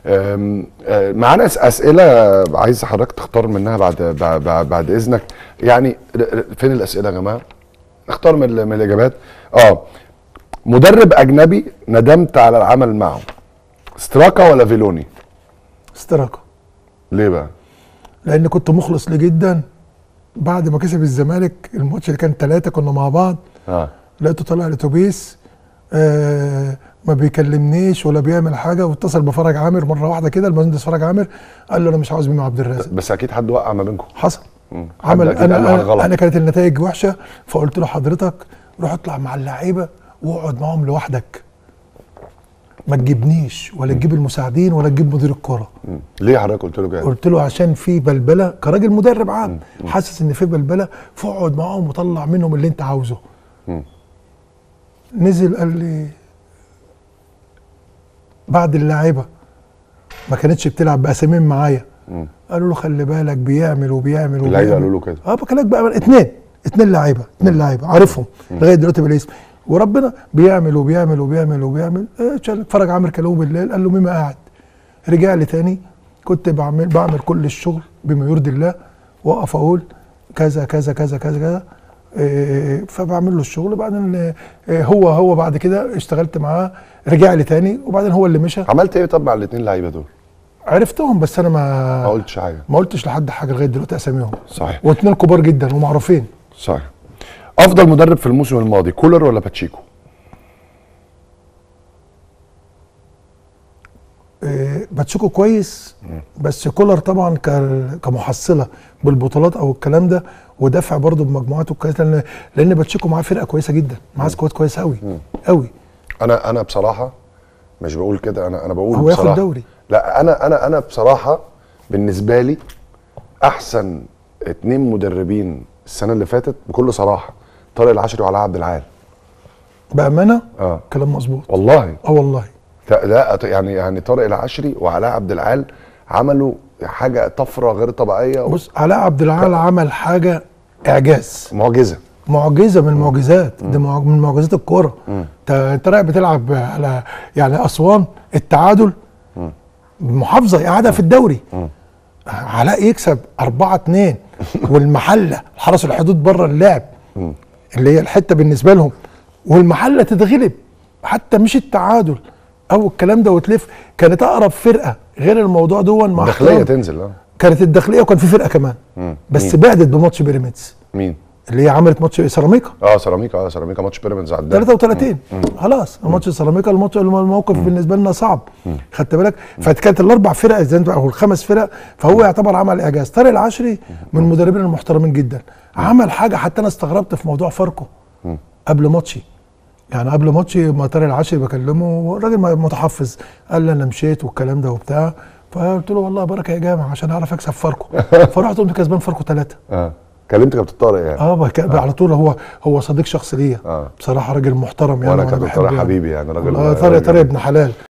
أم، آه، معانا أس- اسئله عايز حضرتك تختار منها بعد بعد, بعد, بعد اذنك يعني ر- ر- فين الاسئله يا جماعه نختار من, ال- من الاجابات اه مدرب اجنبي ندمت على العمل معه ستراكا ولا فيلوني استراكه ليه بقى لان كنت مخلص ليه جدا بعد ما كسب الزمالك الماتش اللي كان ثلاثه كنا مع بعض اه لقيته طالع الاتوبيس آه ما بيكلمنيش ولا بيعمل حاجه واتصل بفرج عامر مره واحده كده المهندس فرج عامر قال له انا مش عاوز ميمو عبد الرازق بس اكيد حد وقع ما بينكم حصل مم. حد عمل أكيد قال له انا حاجة انا, غلط. أنا كانت النتائج وحشه فقلت له حضرتك روح اطلع مع اللعيبه واقعد معاهم لوحدك ما تجيبنيش ولا تجيب المساعدين ولا تجيب مدير الكره مم. ليه حضرتك قلت له كده قلت له عشان في بلبله كراجل مدرب عام حاسس ان في بلبله فاقعد معاهم وطلع منهم اللي انت عاوزه مم. نزل قال لي بعد اللعيبه ما كانتش بتلعب باسامين معايا مم. قالوا له خلي بالك بيعمل وبيعمل اللعيبه وبيعمل قالوا له كده اه بكلمك بقى اتنين اتنين لعيبه اتنين لعيبه عارفهم لغايه دلوقتي بالاسم وربنا بيعمل وبيعمل وبيعمل وبيعمل اه شال- اتفرج عامر كلامه بالليل قال له ميمو قاعد رجع لي تاني كنت بعمل بعمل كل الشغل بما يرضي الله واقف اقول كذا كذا كذا كذا كذا اه فبعمل له الشغل بعدين اه هو هو بعد كده اشتغلت معاه رجع لي تاني وبعدين هو اللي مشى عملت ايه طب مع الاثنين لعيبه دول عرفتهم بس انا ما ما قلتش حاجه ما قلتش لحد حاجه لغايه دلوقتي اساميهم صحيح واتنين كبار جدا ومعروفين صحيح افضل مدرب في الموسم الماضي كولر ولا باتشيكو آه، باتشيكو كويس بس كولر طبعا ك- كمحصله بالبطولات او الكلام ده ودافع برضه بمجموعاته كويسه لان لان باتشيكو معاه فرقه كويسه جدا معاه سكواد كويس قوي قوي انا انا بصراحه مش بقول كده انا انا بقول هو ياخد بصراحه دوري. لا انا انا انا بصراحه بالنسبه لي احسن اتنين مدربين السنه اللي فاتت بكل صراحه طارق العشري وعلاء عبد العال بامانه اه كلام مظبوط والله اه والله لا لا، يعني يعني طارق العشري وعلاء عبد العال عملوا حاجه طفره غير طبيعيه بص علاء عبد العال عمل حاجه اعجاز معجزه معجزه من المعجزات ده مع- من معجزات الكوره انت انت رايح بتلعب على يعني اسوان التعادل محافظه قاعده في الدوري علاء يكسب 4 2 والمحله حرس الحدود بره اللعب اللي هي الحته بالنسبه لهم والمحله تتغلب حتى مش التعادل او الكلام ده وتلف كانت اقرب فرقه غير الموضوع دون مع داخليه احترام. تنزل اه كانت الداخليه وكان في فرقه كمان بس بعدت بماتش بيراميدز مين؟ اللي هي عملت ماتش سيراميكا اه سيراميكا اه سيراميكا ماتش بيراميدز عدى 33 خلاص الماتش سيراميكا الماتش الموقف بالنسبه لنا صعب خدت بالك فكانت الاربع فرق زي انت او الخمس فرق فهو يعتبر عمل اعجاز طارق العشري من المدربين المحترمين جدا عمل حاجه حتى انا استغربت في موضوع فاركو قبل ماتشي يعني قبل ماتشي ما طارق العشري بكلمه الراجل متحفظ قال لي انا مشيت والكلام ده وبتاع فقلت له والله بركه يا جامع عشان اعرف اكسب فاركو فرحت قمت كسبان فاركو ثلاثه اه كلمت كابتن طارق يعني اه بك... على طول هو هو صديق شخص ليا آه. بصراحه راجل محترم يعني وانا وأنا كابتن بحبه طارق يعني. حبيبي يعني راجل اه طارق راجل- طارق ابن حلال